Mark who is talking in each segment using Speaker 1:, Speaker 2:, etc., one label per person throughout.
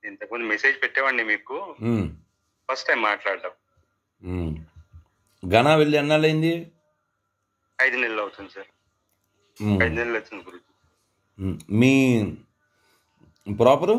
Speaker 1: ఇంతకుముందు మెసేజ్ పెట్టేవాడిని మీకు
Speaker 2: ఉమ్,
Speaker 1: first time మాట్లాడడం
Speaker 2: ఉమ్. ఘనా వెళ్ళి ఎన్నాళ్ళైంది
Speaker 1: ఐదు నెలలు అవుతుంది సార్
Speaker 2: ఉమ్,
Speaker 1: ఐదు నెలలు అవుతుంది గురుజీ
Speaker 2: ఉమ్. మీ ప్రాపరు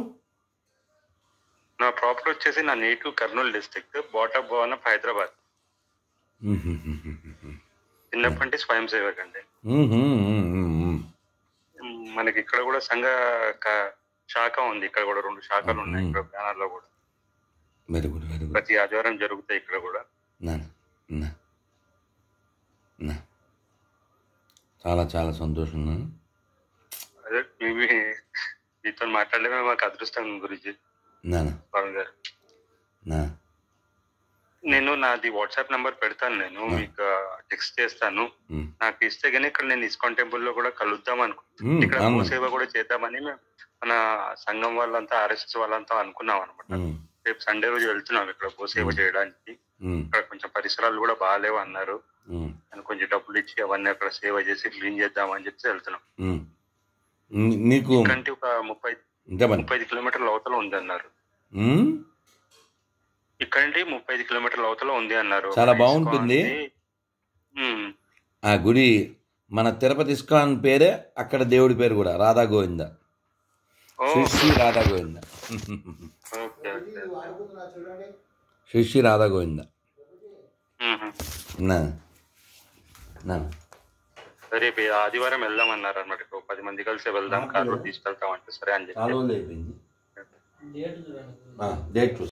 Speaker 1: నా ప్రాపర్ వచ్చేసి నా నేటివ్ కర్నూలు డిస్ట్రిక్ట్ బాటా భవన్ ఆఫ్ హైదరాబాద్
Speaker 2: ఉమ్, ఉమ్, ఉమ్, ఉమ్, ఉమ్.
Speaker 1: చిన్నప్పటి నుంచి స్వయం సేవక్ అండి
Speaker 2: ఉమ్, ఉమ్, ఉమ్, ఉమ్, ఉమ్.
Speaker 1: మనకి ఇక్కడ కూడా సంఘ క- శాఖ ఉంది ఇక్కడ కూడా రెండు శాఖలు ఉన్నాయి ఇక్కడ బ్యానర్ లో కూడా
Speaker 2: వెరీ గుడ్ వెరీ గుడ్
Speaker 1: ప్రతి ఆదివారం జరుగుతాయి ఇక్కడ కూడా
Speaker 2: నా నా నా చాలా చాలా సంతోషం నాన్న.
Speaker 1: అదే మీ మీతో మాట్లాడలేమే మాకు అదృష్టం గురించి
Speaker 2: నాన్న
Speaker 1: వరుణ్ గారు
Speaker 2: నా
Speaker 1: నేను నాది వాట్సాప్ నంబర్ పెడతాను నేను మీకు టెక్స్ట్ చేస్తాను
Speaker 2: ఉమ్,
Speaker 1: నాకు ఇస్తే గానీ ఇక్కడ నేను ఇస్కాన్ టెంపుల్ లో కూడా కలుద్దాం
Speaker 2: ఉమ్,
Speaker 1: అనుకుంటున్నాను ఇక్కడ
Speaker 2: అవును.
Speaker 1: సేవ కూడా చేద్దామని మేము మన సంఘం వాళ్ళంతా ఆర్ఎస్ఎస్ వాళ్ళంతా అనుకున్నాం అనమాట
Speaker 2: ఉమ్,
Speaker 1: రేపు సండే రోజు వెళ్తున్నాం ఇక్కడ గోసేవ చేయడానికి
Speaker 2: ఉమ్,
Speaker 1: ఇక్కడ కొంచెం పరిసరాలు కూడా బాగాలేవు అన్నారు
Speaker 2: ఉమ్,
Speaker 1: అని కొంచెం డబ్బులు ఇచ్చి అవన్నీ అక్కడ సేవ చేసి క్లీన్ చేద్దాం అని చెప్పి వెళ్తున్నాం
Speaker 2: ఉమ్. నీ- నీకు
Speaker 1: ఇక్కడి ఒక ముప్పై
Speaker 2: చెప్పండి
Speaker 1: ముప్పై ఐదు కిలోమీటర్ల అవతల ఉంది అన్నారు
Speaker 2: ఉమ్,
Speaker 1: ఇక్కడ నుండి ముప్పై ఐదు కిలోమీటర్ల అవతల ఉంది అన్నారు
Speaker 2: చాలా
Speaker 1: మన
Speaker 2: బాగుంటుంది.
Speaker 1: ఇస్కాన్ది, ఉమ్,
Speaker 2: ఆ గుడి మన తిరుపతి ఇస్కాన్ పేరే అక్కడ దేవుడి పేరు కూడా రాధా గోవింద
Speaker 1: ఓ,
Speaker 2: శ్రీ శ్రీ రాధా గోవింద
Speaker 1: ఓకే, ఓకే.
Speaker 2: శ్రీ శ్రీ రాధా గోవింద
Speaker 1: ఉహు.
Speaker 2: నా నా
Speaker 1: రేపు ఆదివారం వెళ్దాం అన్నారు అనమాట ఒక పది మంది కలిసి వెళ్దాం కారు తీసుకెళ్తాం అంటే సరే అని చెప్పి
Speaker 2: చాలా రోజులు అయిపోయింది డేట్ చూసి